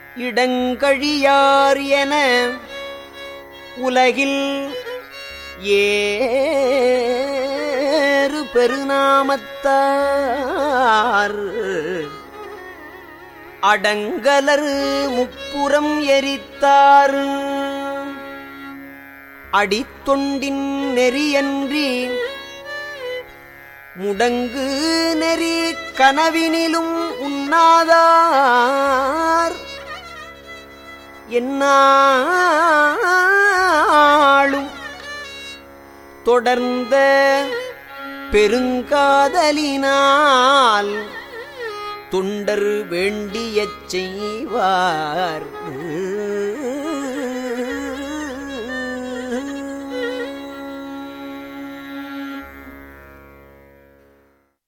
இடங்கழியார் என உலகில் ஏறு பெருநாமத்தார் அடங்கலர் முப்புறம் எரித்தார் அடித்தொண்டின் நெறியன்றி முடங்கு நெறி கனவினிலும் உண்ணாதார் என்னாலும் தொடர்ந்த பெருங்காதலினால் தொண்டர் வேண்டியச் செய்வார்